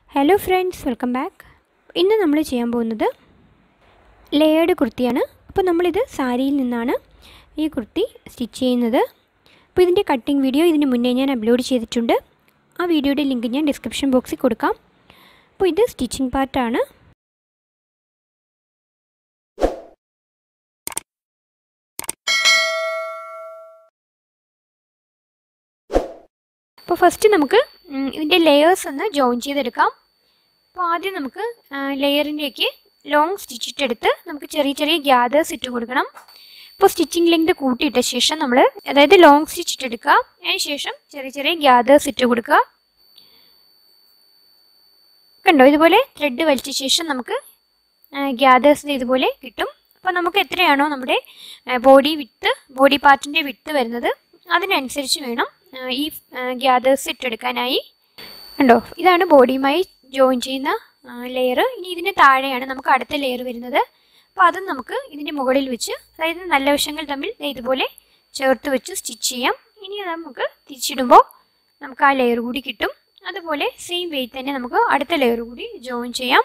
hello friends welcome back ഇന്ന് നമ്മൾ ചെയ്യാൻ പോകുന്നത് ലെയേർഡ് കുർത്തിയാണ് അപ്പോൾ നമ്മളിത് സാരിയിൽ നിന്നാണ് ഈ കുർത്തി സ്റ്റിച്ച് ചെയ്യുന്നത് അപ്പോൾ ഇതിൻ്റെ കട്ടിങ് വീഡിയോ ഇതിന് മുന്നേ ഞാൻ അപ്ലോഡ് ചെയ്തിട്ടുണ്ട് ആ വീഡിയോയുടെ ലിങ്ക് ഞാൻ ഡിസ്ക്രിപ്ഷൻ ബോക്സിൽ കൊടുക്കാം അപ്പോൾ ഇത് സ്റ്റിച്ചിങ് പാർട്ടാണ് അപ്പോൾ ഫസ്റ്റ് നമുക്ക് ഉം, ഇതിൻ്റെ ലെയേഴ്സ് ഒന്ന് ജോയിൻ ചെയ്തെടുക്കാം അപ്പോൾ ആദ്യം നമുക്ക് ലെയറിൻ്റെയൊക്കെ ലോങ് സ്റ്റിച്ച് ഇട്ടെടുത്ത് നമുക്ക് ചെറിയ ചെറിയ ഗ്യാദേഴ്സ് ഇട്ട് കൊടുക്കണം ഇപ്പോൾ സ്റ്റിച്ചിങ് ലെങ്ത് കൂട്ടിയിട്ട ശേഷം നമ്മൾ അതായത് ലോങ് സ്റ്റിച്ച് ഇട്ടെടുക്കുക അതിന് ശേഷം ചെറിയ ചെറിയ ഗ്യാദേഴ്സ് ഇട്ട് കൊടുക്കുക കണ്ടോ ഇതുപോലെ ത്രെഡ് വലിച്ച ശേഷം നമുക്ക് ഗ്യാദേഴ്സ് ഇതുപോലെ കിട്ടും അപ്പോൾ നമുക്ക് എത്രയാണോ നമ്മുടെ ബോഡി വിട്ട് ബോഡി പാർട്ടിൻ്റെ വിട്ട് വരുന്നത് അതിനനുസരിച്ച് വേണം ആ, ഈ ഗ്യാദേഴ്സ് ഇട്ടെടുക്കാനായി കണ്ടോ ഇതാണ് ബോഡിയുമായി ജോയിൻ ചെയ്യുന്ന ലെയർ ഇനി ഇതിന് താഴെയാണ് നമുക്ക് അടുത്ത ലെയർ വരുന്നത് അപ്പോൾ അതും നമുക്ക് ഇതിൻ്റെ മുകളിൽ വെച്ച് അതായത് നല്ല വശങ്ങൾ തമ്മിൽ ദേ ഇതുപോലെ ചേർത്ത് വെച്ച് സ്റ്റിച്ച് ചെയ്യാം ഇനി അത് നമുക്ക് തിരിച്ചിടുമ്പോൾ നമുക്ക് ആ ലെയർ കൂടി കിട്ടും അതുപോലെ സെയിം വെയിറ്റ് തന്നെ നമുക്ക് അടുത്ത ലെയർ കൂടി ജോയിൻ ചെയ്യാം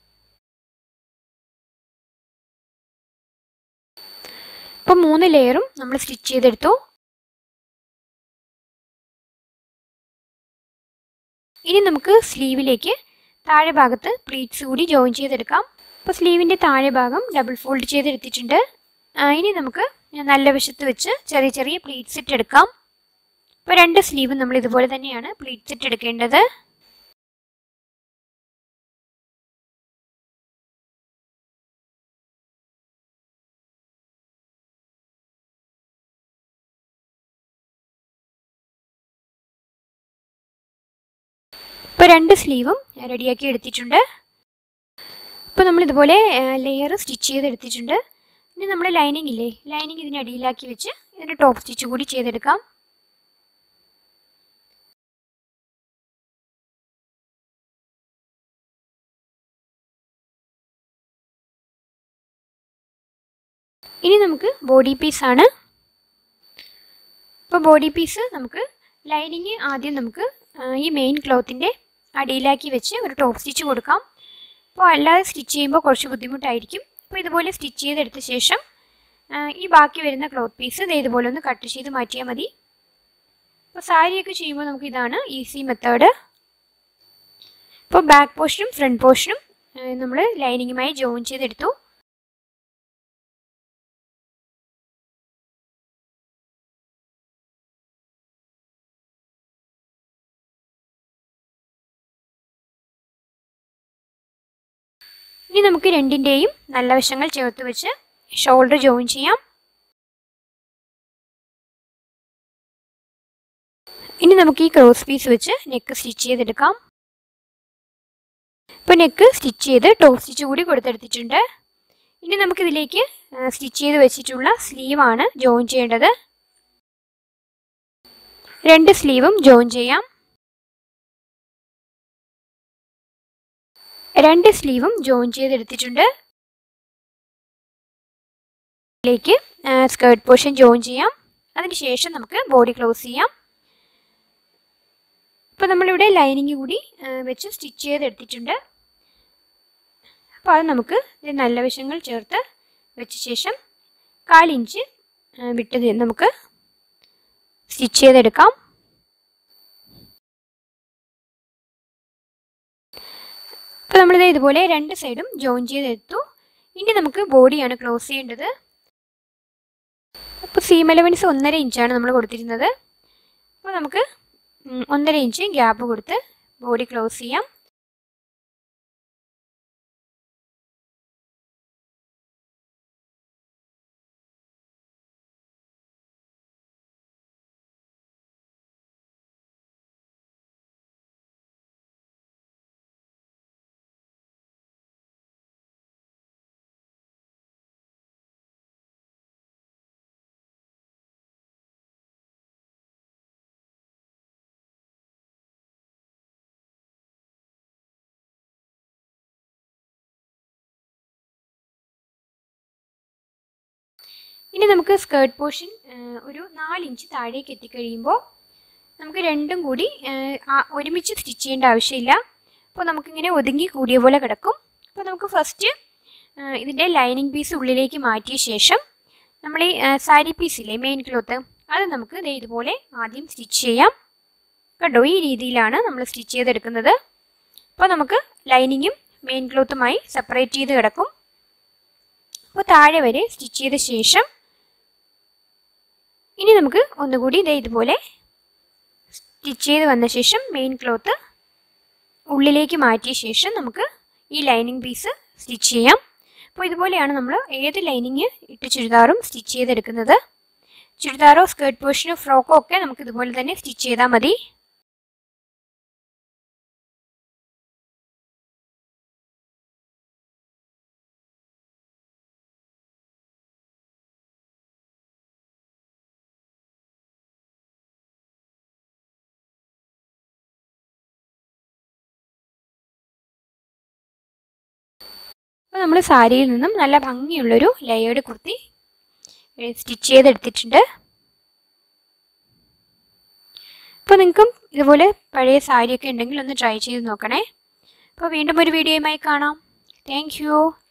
ഇപ്പോൾ മൂന്ന് ലെയറും നമ്മൾ സ്റ്റിച്ച് ചെയ്തെടുത്തു ഇനി നമുക്ക് സ്ലീവിലേക്ക് താഴെ ഭാഗത്ത് പ്ലീറ്റ്സ് കൂടി ജോയിൻ ചെയ്തെടുക്കാം അപ്പോൾ സ്ലീവിൻ്റെ താഴെ ഭാഗം ഡബിൾ ഫോൾഡ് ചെയ്തെടുത്തിട്ടുണ്ട് ആ, ഇനി നമുക്ക് നല്ല വശത്ത് വെച്ച് ചെറിയ ചെറിയ പ്ലീറ്റ്സ് ഇട്ടെടുക്കാം അപ്പോൾ രണ്ട് സ്ലീവ് നമ്മൾ ഇതുപോലെ തന്നെയാണ് പ്ലീറ്റ്സ് ഇട്ടെടുക്കേണ്ടത് ഇപ്പോൾ രണ്ട് സ്ലീവും റെഡിയാക്കി എടുത്തിട്ടുണ്ട് ഇപ്പോൾ നമ്മൾ ഇതുപോലെ ലെയർ സ്റ്റിച്ച് ചെയ്തെടുത്തിട്ടുണ്ട് ഇനി നമ്മൾ ലൈനിങ് ഇല്ലേ ലൈനിങ് ഇതിന് അടിയിലാക്കി വെച്ച് ഇതിൻ്റെ ടോപ്പ് സ്റ്റിച്ച് കൂടി ചെയ്തെടുക്കാം ഇനി നമുക്ക് ബോഡി പീസാണ് ഇപ്പോൾ ബോഡി പീസ് നമുക്ക് ലൈനിങ് ആദ്യം നമുക്ക് ആ, ഈ മെയിൻ ക്ലോത്തിൻ്റെ അടിയിലാക്കി വെച്ച് ഒരു ടോപ്പ് സ്റ്റിച്ച് കൊടുക്കാം അപ്പോൾ അല്ലാതെ സ്റ്റിച്ച് ചെയ്യുമ്പോൾ കുറച്ച് ബുദ്ധിമുട്ടായിരിക്കും അപ്പോൾ ഇതുപോലെ സ്റ്റിച്ച് ചെയ്തെടുത്ത ശേഷം ആ, ഈ ബാക്കി വരുന്ന ക്ലോത്ത് പീസ് ദേ ഇതുപോലെ ഒന്ന് കട്ട് ചെയ്ത് മാറ്റിയാൽ മതി അപ്പോൾ സാരിയൊക്കെ ചെയ്യുമ്പോൾ നമുക്ക് ഇതാണ് ഈസി മെത്തേഡ് ഇപ്പോൾ ബാക്ക് പോർഷനും ഫ്രണ്ട് പോർഷനും നമ്മൾ ലൈനിങ്ങുമായി ജോയിൻ ചെയ്തെടുത്തു ഇനി നമുക്ക് രണ്ടിൻ്റെയും നല്ല വശങ്ങൾ ചേർത്ത് വെച്ച് ഷോൾഡർ ജോയിൻ ചെയ്യാം ഇനി നമുക്ക് ഈ ക്രോസ് പീസ് വെച്ച് നെക്ക് സ്റ്റിച്ച് ചെയ്തെടുക്കാം ഇപ്പോൾ നെക്ക് സ്റ്റിച്ച് ചെയ്ത് ടോപ്പ് സ്റ്റിച്ച് കൂടി കൊടുത്തെടുത്തിട്ടുണ്ട് ഇനി നമുക്കിതിലേക്ക് സ്റ്റിച്ച് ചെയ്ത് വെച്ചിട്ടുള്ള സ്ലീവാണ് ജോയിൻ ചെയ്യേണ്ടത് രണ്ട് സ്ലീവും ജോയിൻ ചെയ്യാം രണ്ട് സ്ലീവും ജോയിൻ ചെയ്തെടുത്തിട്ടുണ്ട് ഇതിലേക്ക് സ്കേർട്ട് പോർഷൻ ജോയിൻ ചെയ്യാം അതിനുശേഷം നമുക്ക് ബോഡി ക്ലോസ് ചെയ്യാം ഇപ്പോൾ നമ്മളിവിടെ ലൈനിങ് കൂടി ആ, വെച്ച് സ്റ്റിച്ച് ചെയ്തെടുത്തിട്ടുണ്ട് അപ്പോൾ അത് നമുക്ക് ഇത് നല്ല വശങ്ങൾ ചേർത്ത് വെച്ച ശേഷം കാലിഞ്ച് ആ, വിട്ട് നമുക്ക് സ്റ്റിച്ച് ചെയ്തെടുക്കാം അപ്പോൾ നമ്മളിത് ഇതുപോലെ രണ്ട് സൈഡും ജോയിൻ ചെയ്തെടുത്തു ഇനി നമുക്ക് ബോഡിയാണ് ക്ലോസ് ചെയ്യേണ്ടത് അപ്പോൾ സീം അലവൻസ് ഒന്നര ഇഞ്ചാണ് നമ്മൾ കൊടുത്തിരുന്നത് അപ്പോൾ നമുക്ക് ഉം, ഒന്നര ഇഞ്ച് ഗ്യാപ്പ് കൊടുത്ത് ബോഡി ക്ലോസ് ചെയ്യാം ഇനി നമുക്ക് സ്കേർട്ട് പോർഷൻ ഒരു നാലിഞ്ച് താഴേക്ക് എത്തിക്കഴിയുമ്പോൾ നമുക്ക് രണ്ടും കൂടി ആ, ഒരുമിച്ച് സ്റ്റിച്ച് ചെയ്യേണ്ട ആവശ്യമില്ല അപ്പോൾ നമുക്കിങ്ങനെ ഒതുങ്ങി കൂടിയ പോലെ കിടക്കും അപ്പോൾ നമുക്ക് ഫസ്റ്റ് ഇതിൻ്റെ ലൈനിങ് പീസ് ഉള്ളിലേക്ക് മാറ്റിയ ശേഷം നമ്മൾ ഈ സാരി പീസില്ലേ മെയിൻ ക്ലോത്ത് അത് നമുക്ക് ദേ ഇതുപോലെ ആദ്യം സ്റ്റിച്ച് ചെയ്യാം കണ്ടോ ഈ രീതിയിലാണ് നമ്മൾ സ്റ്റിച്ച് ചെയ്തെടുക്കുന്നത് അപ്പോൾ നമുക്ക് ലൈനിങ്ങും മെയിൻ ക്ലോത്തുമായി സെപ്പറേറ്റ് ചെയ്ത് കിടക്കും അപ്പോൾ താഴെ വരെ സ്റ്റിച്ച് ചെയ്ത ശേഷം ഇനി നമുക്ക് ഒന്നുകൂടി ഇതേ ഇതുപോലെ സ്റ്റിച്ച് ചെയ്ത് വന്ന ശേഷം മെയിൻ ക്ലോത്ത് ഉള്ളിലേക്ക് മാറ്റിയ ശേഷം നമുക്ക് ഈ ലൈനിങ് പീസ് സ്റ്റിച്ച് ചെയ്യാം അപ്പോൾ ഇതുപോലെയാണ് നമ്മൾ ഏത് ലൈനിങ് ഇട്ട് ചുരിദാറും സ്റ്റിച്ച് ചെയ്തെടുക്കുന്നത് ചുരിദാറോ സ്കേർട്ട് പോർഷനോ ഫ്രോക്കോ ഒക്കെ നമുക്ക് ഇതുപോലെ തന്നെ സ്റ്റിച്ച് ചെയ്താൽ മതി അപ്പോൾ നമ്മൾ സാരിയിൽ നിന്നും നല്ല ഭംഗിയുള്ളൊരു ലെയേർഡ് കുർത്തി സ്റ്റിച്ച് ചെയ്തെടുത്തിട്ടുണ്ട് അപ്പോൾ നിങ്ങൾക്കും ഇതുപോലെ പഴയ സാരിയൊക്കെ ഉണ്ടെങ്കിൽ ഒന്ന് ട്രൈ ചെയ്ത് നോക്കണേ അപ്പോൾ വീണ്ടും ഒരു വീഡിയോയുമായി കാണാം താങ്ക്